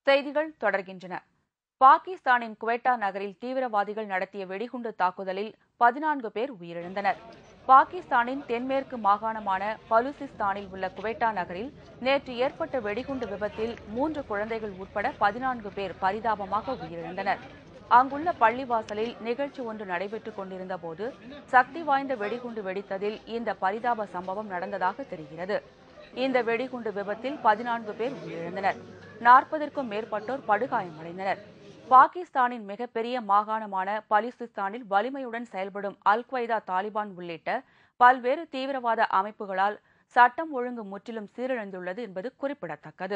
செய்திகள் தொடர்கின்றன பாகிஸ்தானின் குவேட்டா நகரில் தீவிரவாதிகள் நடத்திய வெடிகுண்டு தாக்குதலில் பதினான்கு பேர் உயிரிழந்தனர் பாகிஸ்தானின் தென்மேற்கு மாகாணமான பலுசிஸ்தானில் உள்ள குவேட்டா நகரில் நேற்று ஏற்பட்ட வெடிகுண்டு விபத்தில் மூன்று குழந்தைகள் உட்பட பதினான்கு பேர் பரிதாபமாக உயிரிழந்தனர் அங்குள்ள பள்ளிவாசலில் நிகழ்ச்சி ஒன்று நடைபெற்றுக் கொண்டிருந்த போது சக்தி வாய்ந்த வெடிகுண்டு வெடித்ததில் இந்த பரிதாப சம்பவம் நடந்ததாக தெரிகிறது இந்த வெடிகுண்டு விபத்தில் பதினான்கு பேர் உயிரிழந்தனர் நாற்பதற்கும் மேற்பட்டோர் படுகாயமடைந்தனர் பாகிஸ்தானின் மிகப்பெரிய மாகாணமான பலுசிஸ்தானில் வலிமையுடன் செயல்படும் அல் கொய்தா தாலிபான் உள்ளிட்ட பல்வேறு தீவிரவாத அமைப்புகளால் சட்டம் ஒழுங்கு முற்றிலும் சீரழிந்துள்ளது என்பது குறிப்பிடத்தக்கது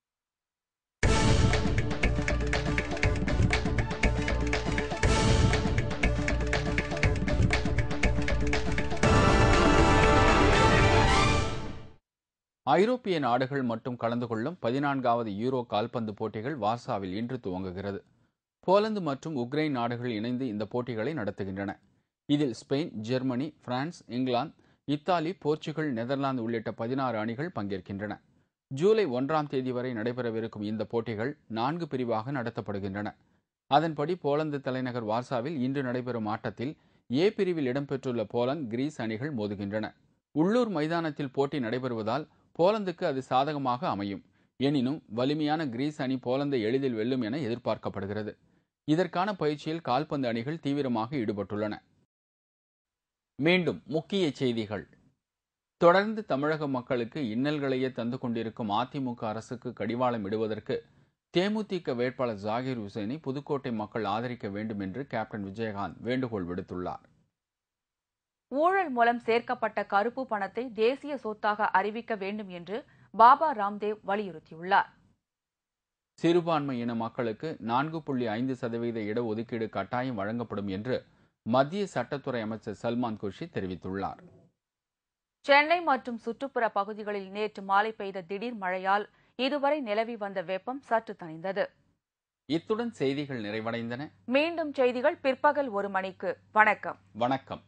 ஐரோப்பிய நாடுகள் மட்டும் கலந்து கொள்ளும் பதினான்காவது யூரோ கால்பந்து போட்டிகள் வார்சாவில் இன்று துவங்குகிறது போலந்து மற்றும் உக்ரைன் நாடுகள் இணைந்து இந்த போட்டிகளை நடத்துகின்றன இதில் ஸ்பெயின் ஜெர்மனி பிரான்ஸ் இங்கிலாந்து இத்தாலி போர்ச்சுகல் நெதர்லாந்து உள்ளிட்ட பதினாறு அணிகள் பங்கேற்கின்றன ஜூலை ஒன்றாம் தேதி வரை நடைபெறவிருக்கும் இந்த போட்டிகள் நான்கு பிரிவாக நடத்தப்படுகின்றன அதன்படி போலந்து தலைநகர் வார்சாவில் இன்று நடைபெறும் ஆட்டத்தில் ஏ பிரிவில் இடம்பெற்றுள்ள போலந்து கிரீஸ் அணிகள் மோதுகின்றன உள்ளூர் மைதானத்தில் போட்டி நடைபெறுவதால் போலந்துக்கு அது சாதகமாக அமையும் எனினும் வலிமையான கிரீஸ் அணி போலந்தை எளிதில் வெல்லும் என எதிர்பார்க்கப்படுகிறது இதற்கான பயிற்சியில் கால்பந்து அணிகள் தீவிரமாக ஈடுபட்டுள்ளன மீண்டும் முக்கிய செய்திகள் தொடர்ந்து தமிழக மக்களுக்கு இன்னல்களையே தந்து கொண்டிருக்கும் அதிமுக அரசுக்கு கடிவாளம் இடுவதற்கு தேமுதிக வேட்பாளர் ஜாகிர் ஹுசைனை புதுக்கோட்டை மக்கள் ஆதரிக்க வேண்டும் என்று கேப்டன் விஜயகாந்த் வேண்டுகோள் விடுத்துள்ளார் ஊழல் மூலம் சேர்க்கப்பட்ட கருப்பு பணத்தை தேசிய சொத்தாக அறிவிக்க வேண்டும் என்று பாபா ராம்தேவ் வலியுறுத்தியுள்ளார் சிறுபான்மை இன மக்களுக்கு நான்கு புள்ளி ஐந்து சதவீத இடஒதுக்கீடு கட்டாயம் வழங்கப்படும் என்று மத்திய சட்டத்துறை அமைச்சர் சல்மான் குர்ஷி தெரிவித்துள்ளார் சென்னை மற்றும் சுற்றுப்புற பகுதிகளில் நேற்று மாலை பெய்த திடீர் மழையால் இதுவரை நிலவி வந்த வெப்பம் சற்று தணிந்தது இத்துடன் செய்திகள் நிறைவடைந்தன மீண்டும் செய்திகள் பிற்பகல் ஒரு மணிக்கு வணக்கம் வணக்கம்